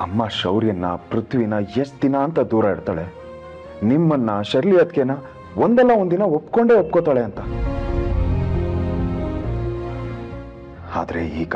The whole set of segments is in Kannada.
ಅಮ್ಮ ಶೌರ್ಯನ ಪೃಥ್ವಿನ ಎಷ್ಟು ದಿನ ಅಂತ ದೂರ ಇಡ್ತಾಳೆ ನಿಮ್ಮನ್ನ ಶರ್ಲಿ ಅದಕ್ಕೆನ ಒಂದಲ್ಲ ಒಂದಿನ ಒಪ್ಕೊಂಡೇ ಒಪ್ಕೋತಾಳೆ ಅಂತ ಆದ್ರೆ ಈಗ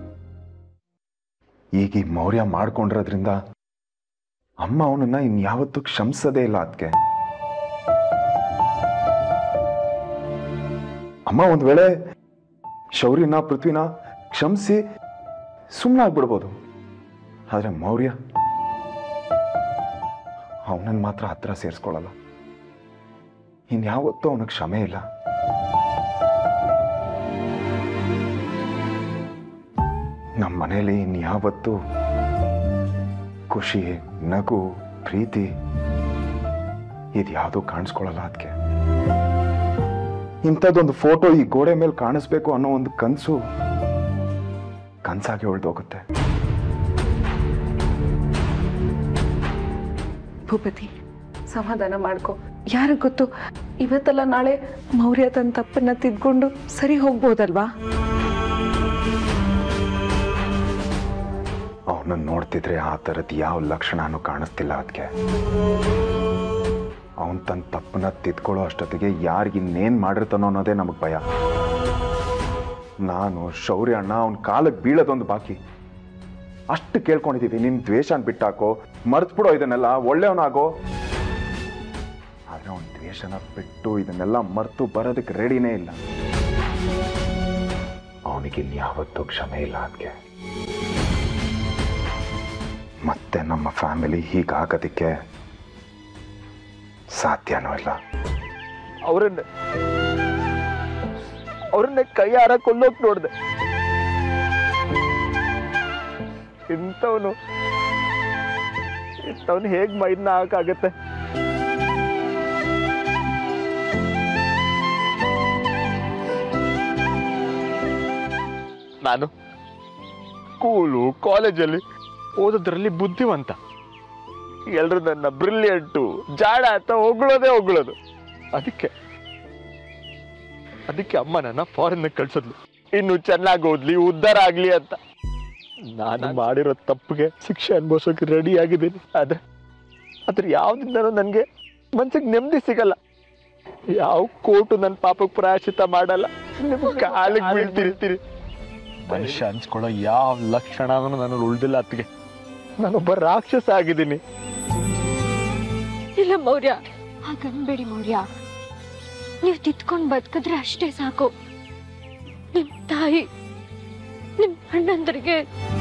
ಈಗ ಈ ಮೌರ್ಯ ಮಾಡ್ಕೊಂಡಿರೋದ್ರಿಂದ ಅಮ್ಮ ಅವನನ್ನ ಇನ್ಯಾವತ್ತೂ ಕ್ಷಮಿಸದೇ ಇಲ್ಲ ಅದಕ್ಕೆ ಅಮ್ಮ ಒಂದ್ ವೇಳೆ ಶೌರ್ಯನ ಪೃಥ್ವಿನ ಕ್ಷಮಿಸಿ ಸುಮ್ಮನಾಗ್ಬಿಡ್ಬೋದು ಆದ್ರೆ ಮೌರ್ಯ ಅವನನ್ನ ಮಾತ್ರ ಹತ್ರ ಸೇರಿಸ್ಕೊಳ್ಳಲ್ಲ ಇನ್ಯಾವತ್ತೂ ಅವನಿಗೆ ಕ್ಷಮೆ ಇಲ್ಲ ನಮ್ಮ ಮನೇಲಿ ಇನ್ಯಾವತ್ತೂ ಖುಷಿ ನಗು ಪ್ರೀತಿ ಇದ್ಯಾವುದೂ ಕಾಣಿಸ್ಕೊಳ್ಳಲ್ಲ ಅದಕ್ಕೆ ಇಂಥದ್ದೊಂದು ಫೋಟೋ ಈ ಗೋಡೆ ಮೇಲೆ ಕಾಣಿಸ್ಬೇಕು ಅನ್ನೋ ಒಂದು ಕನಸು ಕನ್ಸಾಗಿ ಉಳ್ದೋಗುತ್ತೆ ಭೂಪತಿ ಸಮಾಧಾನ ಮಾಡ್ಕೊ ಯಾರಿಗ್ ಗೊತ್ತು ಇವತ್ತಲ್ಲ ನಾಳೆ ಮೌರ್ಯ ತನ್ನ ತಪ್ಪನ್ನ ತಿದ್ಕೊಂಡು ಸರಿ ಹೋಗ್ಬೋದಲ್ವಾ ಅವನನ್ನ ನೋಡ್ತಿದ್ರೆ ಆ ಥರದ್ದು ಯಾವ ಲಕ್ಷಣನೂ ಕಾಣಿಸ್ತಿಲ್ಲ ಅದಕ್ಕೆ ಅವನ್ ತನ್ನ ತಪ್ಪನ್ನ ತಿದ್ಕೊಳ್ಳೋ ಅಷ್ಟೊತ್ತಿಗೆ ಯಾರಿಗಿನ್ನೇನ್ ಮಾಡಿರ್ತಾನೋ ಅನ್ನೋದೇ ನಮಗೆ ಭಯ ನಾನು ಶೌರ್ಯ ಅಣ್ಣ ಅವನ ಕಾಲಕ್ಕೆ ಬೀಳೋದೊಂದು ಬಾಕಿ ಅಷ್ಟು ಕೇಳ್ಕೊಂಡಿದ್ದೀವಿ ನಿನ್ ದ್ವೇಷನ ಬಿಟ್ಟಾಕೋ ಮರ್ತ್ಬಿಡೋ ಇದನ್ನೆಲ್ಲ ಒಳ್ಳೆಯವನಾಗೋ ಆದ್ರೆ ಅವನ ದ್ವೇಷನ ಬಿಟ್ಟು ಇದನ್ನೆಲ್ಲ ಮರ್ತು ಬರೋದಕ್ಕೆ ರೆಡಿನೇ ಇಲ್ಲ ಅವನಿಗೆ ಇನ್ಯಾವತ್ತೂ ಕ್ಷಮೆ ಇಲ್ಲ ಅದಕ್ಕೆ ಮತ್ತೆ ನಮ್ಮ ಫ್ಯಾಮಿಲಿ ಹೀಗಾಗೋದಕ್ಕೆ ಸಾಧ್ಯನೂ ಇಲ್ಲ ಅವ್ರನ್ನ ಅವ್ರನ್ನ ಕೈಯಾರ ಕೊಲ್ಲೋಕ್ ನೋಡ್ದೆ ಇಂಥವನು ಇಂಥವ್ನು ಹೇಗ್ ಮೈದ್ನ ಹಾಕಾಗತ್ತೆ ನಾನು ಸ್ಕೂಲು ಕಾಲೇಜಲ್ಲಿ ಓದೋದ್ರಲ್ಲಿ ಬುದ್ಧಿವಂತ ಎಲ್ರು ನನ್ನ ಬ್ರಿಲಿಯಂಟು ಜಾಡ ಅಂತ ಹೊಗಳೋದೇ ಹೊಗಳೋದು ಅದಕ್ಕೆ ಅದಕ್ಕೆ ಅಮ್ಮ ನನ್ನ ಫಾರಿನ್ ಕಳ್ಸದ್ಲು ಇನ್ನು ಚೆನ್ನಾಗಿ ಓದ್ಲಿ ಉದ್ಧಾರ ಆಗ್ಲಿ ಅಂತ ನಾನು ಮಾಡಿರೋ ತಪ್ಪಿಗೆ ಶಿಕ್ಷೆ ಅನುಭವಿಸೋಕೆ ರೆಡಿ ಆಗಿದ್ದೀನಿ ಆದ್ರೆ ಆದ್ರೆ ಯಾವ್ದಿಂದನೂ ನನಗೆ ಮನ್ಸಿಗೆ ನೆಮ್ಮದಿ ಸಿಗಲ್ಲ ಯಾವ ಕೋರ್ಟು ನನ್ನ ಪಾಪಕ್ಕೆ ಪ್ರಾಯಶ್ಚಿತ ಮಾಡಲ್ಲ ನಿಮ್ ಕಾಲಿಗೆ ಬೀಳ್ತಿರ್ತೀರಿ ಮನುಷ್ಯ ಅನ್ಸ್ಕೊಳ್ಳೋ ಯಾವ ಲಕ್ಷಣನೂ ನಾನು ಉಳ್ದಿಲ್ಲ ಅತ್ತಿಗೆ ನಾನೊಬ್ಬ ರಾಕ್ಷಸ ಆಗಿದ್ದೀನಿ ಇಲ್ಲ ಮೌರ್ಯ ಹಾಗನ್ಬೇಡಿ ಮೌರ್ಯ ನೀವು ತಿತ್ಕೊಂಡ್ ಬದುಕಿದ್ರೆ ಅಷ್ಟೇ ಸಾಕು ನಿಮ್ ತಾಯಿ ನಿಮ್ ಅಣ್ಣಂದ್ರಿಗೆ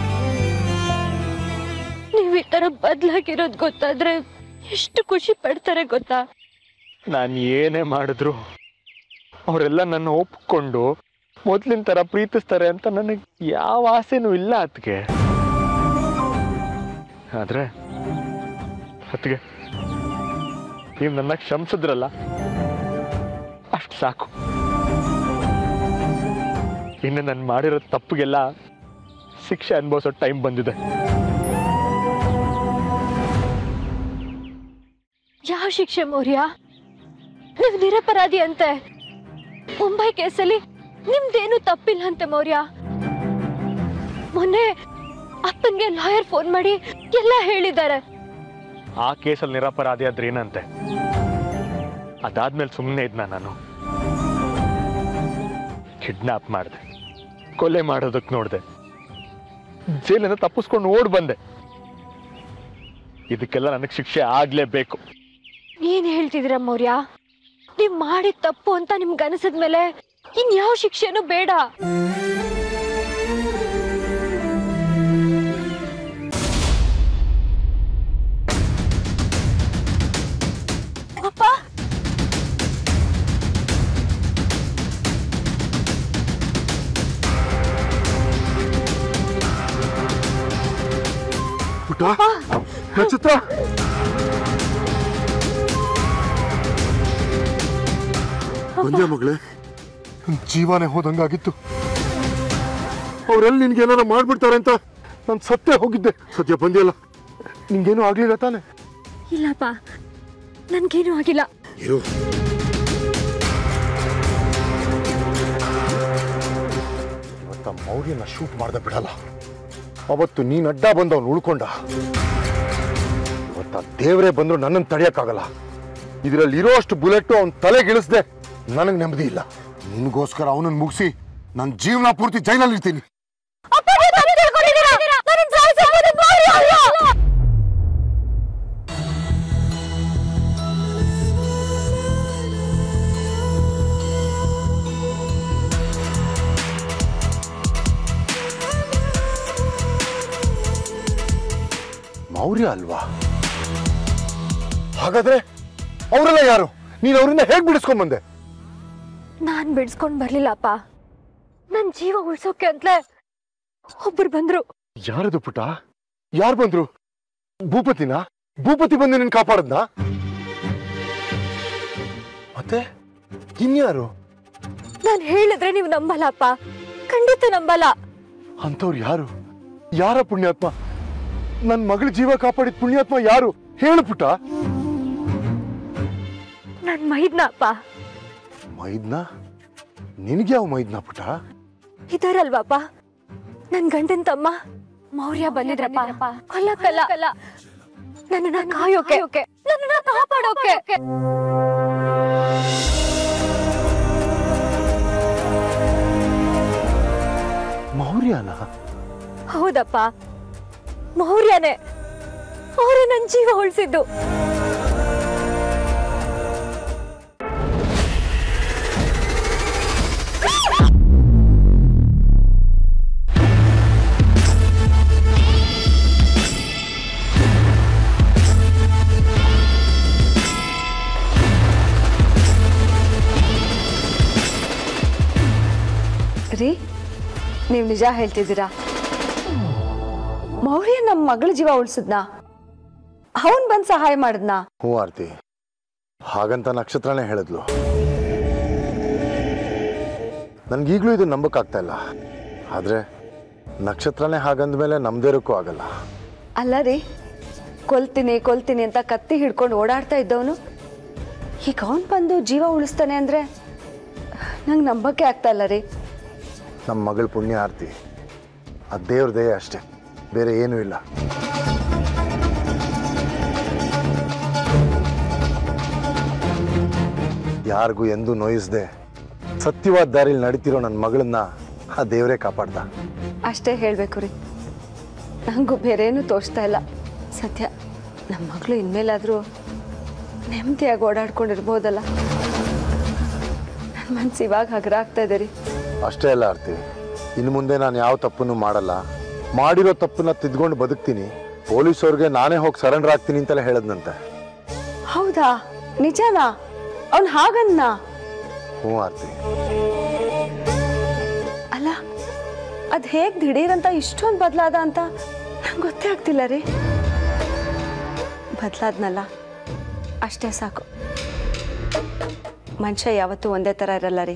ನೀವ್ ಈ ತರ ಬದ್ಲಾಗಿರೋದ್ ಗೊತ್ತಾದ್ರೆ ಎಷ್ಟು ಖುಷಿ ಪಡ್ತಾರೆ ಗೊತ್ತಾ ನಾನು ಏನೇ ಮಾಡಿದ್ರು ಅವರೆಲ್ಲ ನನ್ನ ಒಪ್ಕೊಂಡು ಮೊದ್ಲಿನ ತರ ಪ್ರೀತಿಸ್ತಾರೆ ಅಂತ ನನಗೆ ಯಾವ ಆಸೆನೂ ಇಲ್ಲ ಅದಕ್ಕೆ ಆದ್ರೆ ಅದಕ್ಕೆ ನೀವು ನನ್ನ ಕ್ಷಮಿಸಿದ್ರಲ್ಲ ಅಷ್ಟು ಸಾಕು ಇನ್ನು ನಾನು ಮಾಡಿರೋ ತಪ್ಪಿಗೆಲ್ಲ ಶಿಕ್ಷೆ ಅನುಭವಿಸೋ ಟೈಮ್ ಬಂದಿದೆ ಯಾವ ಶಿಕ್ಷೆ ಮೌರ್ಯ ನೀವ್ ನಿರಪರಾಧಿ ಅಂತೆ ಮುಂಬೈ ಕೇಸಲ್ಲಿ ನಿಮ್ದೇನು ತಪ್ಪಿಲ್ಲ ಅಂತೆ ಮೌರ್ಯ ಮೊನ್ನೆ ಅಪ್ಪನ್ಗೆ ಲಾಯರ್ ಫೋನ್ ಮಾಡಿ ಎಲ್ಲ ಹೇಳಿದ್ದಾರೆ ಆ ಕೇಸಲ್ಲಿ ನಿರಪರಾಧಿ ಆದ್ರೆ ಏನಂತೆ ಅದಾದ್ಮೇಲೆ ಸುಮ್ಮನೆ ಇದ್ನ ನಾನು ಕಿಡ್ನಾಪ್ ಮಾಡಿದೆ ಕೊಲೆ ಮಾಡೋದಕ್ಕೆ ನೋಡಿದೆ ಜೈಲಿಂದ ತಪ್ಪಿಸ್ಕೊಂಡು ಓಡ್ ಬಂದೆ ಇದಕ್ಕೆಲ್ಲ ನನಗೆ ಶಿಕ್ಷೆ ಆಗ್ಲೇಬೇಕು ಏನ್ ಹೇಳ್ತಿದ್ದೀರ ಮೌರ್ಯ ನೀವ್ ಮಾಡಿದ ತಪ್ಪು ಅಂತ ನಿಮ್ಗೆ ಅನಿಸಿದ್ಮೇಲೆ ಇನ್ಯಾವ ಶಿಕ್ಷೆನೂ ಬೇಡ ಅಪ್ಪ ಪುಟ್ಟ ನಕ್ಷತ್ರ ಬಂದ್ಯಾ ಮಗಳೇ ನನ್ ಜೀವನೇ ಹೋದಂಗಾಗಿತ್ತು ಅವರೆಲ್ಲಿ ನಿನ್ಗೆ ಏನಾರ ಮಾಡ್ಬಿಡ್ತಾರೆ ಅಂತ ನಾನು ಸತ್ತೇ ಹೋಗಿದ್ದೆ ಸದ್ಯ ಬಂದಿಯಲ್ಲ ನಿಂಗೇನು ಆಗ್ಲಿಲ್ಲ ತಾನೆ ಇಲ್ಲಪ್ಪ ನನ್ಗೇನು ಆಗಿಲ್ಲ ಇರು ಇವತ್ತ ಮೌರ್ಯನ ಶೂಟ್ ಮಾಡ್ದೆ ಬಿಡಲ್ಲ ಅವತ್ತು ನೀನ್ ಅಡ್ಡ ಬಂದು ಅವನು ಉಳ್ಕೊಂಡ ಇವತ್ತ ದೇವರೇ ಬಂದ್ರು ನನ್ನನ್ನು ತಡೆಯಕ್ಕಾಗಲ್ಲ ಇದರಲ್ಲಿ ಇರೋ ಅಷ್ಟು ಬುಲೆಟ್ ಅವನ ತಲೆಗಿಳಿಸ್ದೆ ನನಗೆ ನೆಮ್ಮದಿ ಇಲ್ಲ ನಿನ್ಗೋಸ್ಕರ ಅವನನ್ನು ಮುಗಿಸಿ ನನ್ನ ಜೀವನ ಪೂರ್ತಿ ಜೈಲಲ್ಲಿ ಇರ್ತೀನಿ ಅಪ್ಪ ನೀವು ತಪ್ಪು ತಿಳ್ಕೊಂಡಿದ್ದೀರಾ. ನನ್ನನ್ನ ಸಾಯಿಸೋದು ಮೌರ್ಯ ಅಲ್ಲ. ಮೌರ್ಯ ಅಲ್ವಾ ಹಾಗಾದ್ರೆ ಅವರೆಲ್ಲ ಯಾರು ನೀನು ಅವರಿಂದ ಹೇಗ್ ಬಿಡಿಸ್ಕೊಂಡ್ ಬಂದೆ ನಾನ್ ಬಿಡ್ಸ್ಕೊಂಡ್ ಬರ್ಲಿಲ್ಲಪ್ಪ ನನ್ ಜೀವ ಉಳ್ಸೋಕೆ ಅಂತಲೇ ಒಬ್ರು ಬಂದ್ರು ಯಾರದು ಪುಟ ಯಾರು ಬಂದ್ರು ಭೂಪತಿನ ಭೂಪತಿ ಬಂದು ನಿನ್ ಕಾಪಾಡದ್ನ ಮತ್ತೆ ಇನ್ಯಾರು ನಾನ್ ಹೇಳಿದ್ರೆ ನೀವು ನಂಬಲ್ಲಪ್ಪ ಖಂಡಿತ ನಂಬಲ್ಲ ಅಂಥವ್ರು ಯಾರು ಯಾರ ಪುಣ್ಯಾತ್ಮ ನನ್ ಮಗಳ ಜೀವ ಕಾಪಾಡಿದ ಪುಣ್ಯಾತ್ಮ ಯಾರು ಹೇಳು ಪುಟ ನನ್ ಮೈದ್ನ ಅಪ್ಪ ಮೈದ್ನ ನಿನ್ಗೆ ಯಾವ ಮೈದ್ನ ಪುಟ ಇದಾರಲ್ವಾಪ ನನ್ ಗಂಡನ್ ತಮ್ಮ ಮೌರ್ಯ ಬಂದಿದ್ರಪ್ಪ ಕೊಲ್ಲಕ್ಕಲ್ಲ ನನ್ನನ್ನ ಕಾಯೋಕೆ ನನ್ನನ್ನ ಕಾಪಾಡೋಕೆ ಮೌರ್ಯನ ಹೌದಪ್ಪ ಮೌರ್ಯನೇ ಅವರೇ ನನ್ ಜೀವ ಉಳಿಸಿದ್ದು ರೀ ನೀವು ನಿಜ ಹೇಳ್ತಿದ್ದೀರಾ ಮೌರ್ಯ ನಮ್ಮ ಮಗಳ ಜೀವ ಉಳಿಸಿದ್ನಾ ಅವನ್ ಬಂದ್ ಸಹಾಯ ಮಾಡಿದ್ನಾ ಹ್ಞೂ ಆರ್ತಿ ಹಾಗಂತ ನಕ್ಷತ್ರನೇ ಹೇಳಿದ್ಲು ನನ್ಗೀಗ್ಲೂ ಇದು ನಂಬಕ್ಕಾಗ್ತಾ ಇಲ್ಲ ಆದ್ರೆ ನಕ್ಷತ್ರನೇ ಹಾಗಂದ್ಮೇಲೆ ನಮ್ದೇರಕ್ಕೂ ಆಗಲ್ಲ ಅಲ್ಲ ರೀ ಕೊಲ್ತೀನಿ ಕೊಲ್ತೀನಿ ಅಂತ ಕತ್ತಿ ಹಿಡ್ಕೊಂಡು ಓಡಾಡ್ತಾ ಇದ್ದವನು ಈಗ ಅವನ್ ಬಂದು ಜೀವ ಉಳಿಸ್ತಾನೆ ಅಂದ್ರೆ ನಂಗೆ ನಂಬಕ್ಕೆ ಆಗ್ತಾ ಇಲ್ಲ ರೀ ನಮ್ಮ ಮಗಳ ಪುಣ್ಯ ಆರ್ತಿ ಆ ದೇವ್ರ ದಯೆ ಅಷ್ಟೇ ಬೇರೆ ಏನೂ ಇಲ್ಲ ಯಾರಿಗೂ ಎಂದೂ ನೋಯಿಸ್ದೆ ಸತ್ಯವಾದ ದಾರಿಲಿ ನಡೀತಿರೋ ನನ್ನ ಮಗಳನ್ನ ಆ ದೇವರೇ ಕಾಪಾಡ್ದ ಅಷ್ಟೇ ಹೇಳಬೇಕು ರೀ ನನಗೂ ಬೇರೇನು ತೋಚ್ತಾ ಇಲ್ಲ ಸತ್ಯ ನಮ್ಮ ಮಗಳು ಇನ್ಮೇಲಾದರೂ ನೆಮ್ಮದಿಯಾಗಿ ಓಡಾಡ್ಕೊಂಡಿರ್ಬೋದಲ್ಲ ನನ್ನ ಮನ್ಸು ಇವಾಗ ಹಗರ ಆಗ್ತಾ ಇದೆ ರೀ ಅಷ್ಟೇ ಅಲ್ಲ ಆರ್ತಿ ಇನ್ನು ಮುಂದೆ ನಾನು ಯಾವ ತಪ್ಪನ್ನು ಮಾಡಲ್ಲ ಮಾಡಿರೋ ತಪ್ಪನ್ನ ತಿದ್ಕೊಂಡು ಬದುಕ್ತೀನಿ ಪೊಲೀಸವ್ರಿಗೆ ನಾನೇ ಹೋಗಿ ಸರೆಂಡರ್ ಆಗ್ತೀನಿ ಅಂತೆಲ್ಲ ಹೇಳದ್ನಂತೆ ಹೌದಾ ನಿಜನಾ ಅವ್ನು ಹಾಗನ್ನ ಹ್ಞೂ ಆರ್ತಿ ಅಲ್ಲ ಅದು ಹೇಗೆ ದಿಢೀರಂತ ಇಷ್ಟೊಂದು ಬದಲಾದ ಅಂತ ನಂಗೆ ಗೊತ್ತೇ ಆಗ್ತಿಲ್ಲ ರೀ ಬದಲಾದ್ನಲ್ಲ ಅಷ್ಟೇ ಸಾಕು ಮನುಷ್ಯ ಯಾವತ್ತೂ ಒಂದೇ ಥರ ಇರಲ್ಲ ರೀ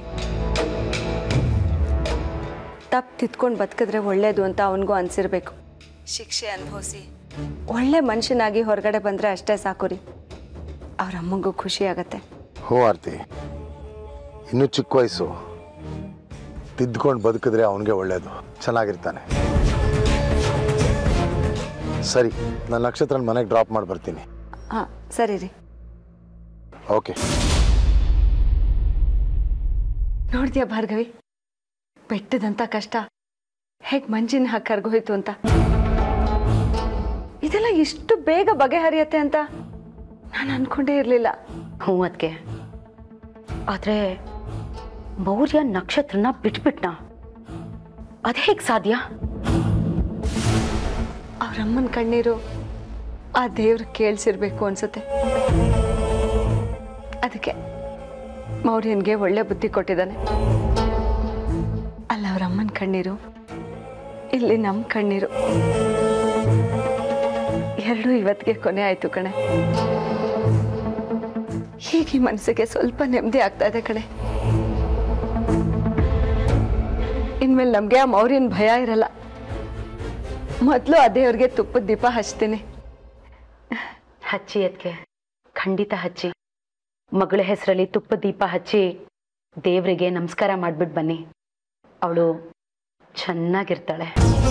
ತಪ್ಪು ತಿದ್ಕೊಂಡು ಬದುಕಿದ್ರೆ ಒಳ್ಳೇದು ಅಂತ ಅವನಿಗೂ ಅನ್ಸಿರ್ಬೇಕು ಶಿಕ್ಷೆ ಅನುಭವಿಸಿ ಒಳ್ಳೆ ಮನುಷ್ಯನಾಗಿ ಹೊರಗಡೆ ಬಂದರೆ ಅಷ್ಟೇ ಸಾಕು ರೀ ಅವ್ರ ಅಮ್ಮಂಗೂ ಖುಷಿ ಆಗತ್ತೆ ಹ್ಞೂ ಆರ್ತಿ ಇನ್ನೂ ಚಿಕ್ಕ ವಯಸ್ಸು ತಿದ್ಕೊಂಡು ಬದುಕಿದ್ರೆ ಅವನಿಗೆ ಒಳ್ಳೇದು ಚೆನ್ನಾಗಿರ್ತಾನೆ ಸರಿ ನಾನು ನಕ್ಷತ್ರನ ಮನೆಗೆ ಡ್ರಾಪ್ ಮಾಡಿ ಬರ್ತೀನಿ ಹಾಂ ಸರಿ ರೀ ಓಕೆ ನೋಡ್ದ್ಯಾ ಭಾರ್ಗವಿ ಬೆಟ್ಟದಂತ ಕಷ್ಟ ಹೇಗ್ ಮಂಜಿನ ಹಾಕಿ ಕರ್ಗೋಯ್ತು ಅಂತ ಇದೆಲ್ಲ ಇಷ್ಟು ಬೇಗ ಬಗೆಹರಿಯತ್ತೆ ಅಂತ ನಾನು ಅನ್ಕೊಂಡೇ ಇರಲಿಲ್ಲ ಹ್ಞೂ ಅದಕ್ಕೆ ಆದರೆ ಮೌರ್ಯ ನಕ್ಷತ್ರನ ಬಿಟ್ಬಿಟ್ನ ಅದು ಹೇಗೆ ಸಾಧ್ಯ ಅವ್ರಮ್ಮನ ಕಣ್ಣೀರು ಆ ದೇವ್ರು ಕೇಳಿಸಿರ್ಬೇಕು ಅನ್ಸುತ್ತೆ ಅದಕ್ಕೆ ಮೌರ್ಯನ್ಗೆ ಒಳ್ಳೆ ಬುದ್ಧಿ ಕೊಟ್ಟಿದ್ದಾನೆ ಅಲ್ಲ ಅವ್ರಮ್ಮನ ಕಣ್ಣೀರು ಇಲ್ಲಿ ನಮ್ಮ ಕಣ್ಣೀರು ಎರಡೂ ಇವತ್ತಿಗೆ ಕೊನೆ ಆಯ್ತು ಕಣೆ ಹೀಗೆ ಈ ಮನಸ್ಸಿಗೆ ಸ್ವಲ್ಪ ನೆಮ್ಮದಿ ಆಗ್ತಾ ಇದೆ ಕಣೆ ಇನ್ಮೇಲೆ ನಮ್ಗೆ ಆ ಮೌರ್ಯನ ಭಯ ಇರಲ್ಲ ಮೊದಲು ಆ ದೇವ್ರಿಗೆ ತುಪ್ಪದ ದೀಪ ಹಚ್ತೀನಿ ಹಚ್ಚಿ ಅದಕ್ಕೆ ಖಂಡಿತ ಹಚ್ಚಿ ಮಗಳ ಹೆಸರಲ್ಲಿ ತುಪ್ಪ ದೀಪ ಹಚ್ಚಿ ದೇವರಿಗೆ ನಮಸ್ಕಾರ ಮಾಡ್ಬಿಟ್ಟು ಬನ್ನಿ ಅವಳು ಚೆನ್ನಾಗಿರ್ತಾಳೆ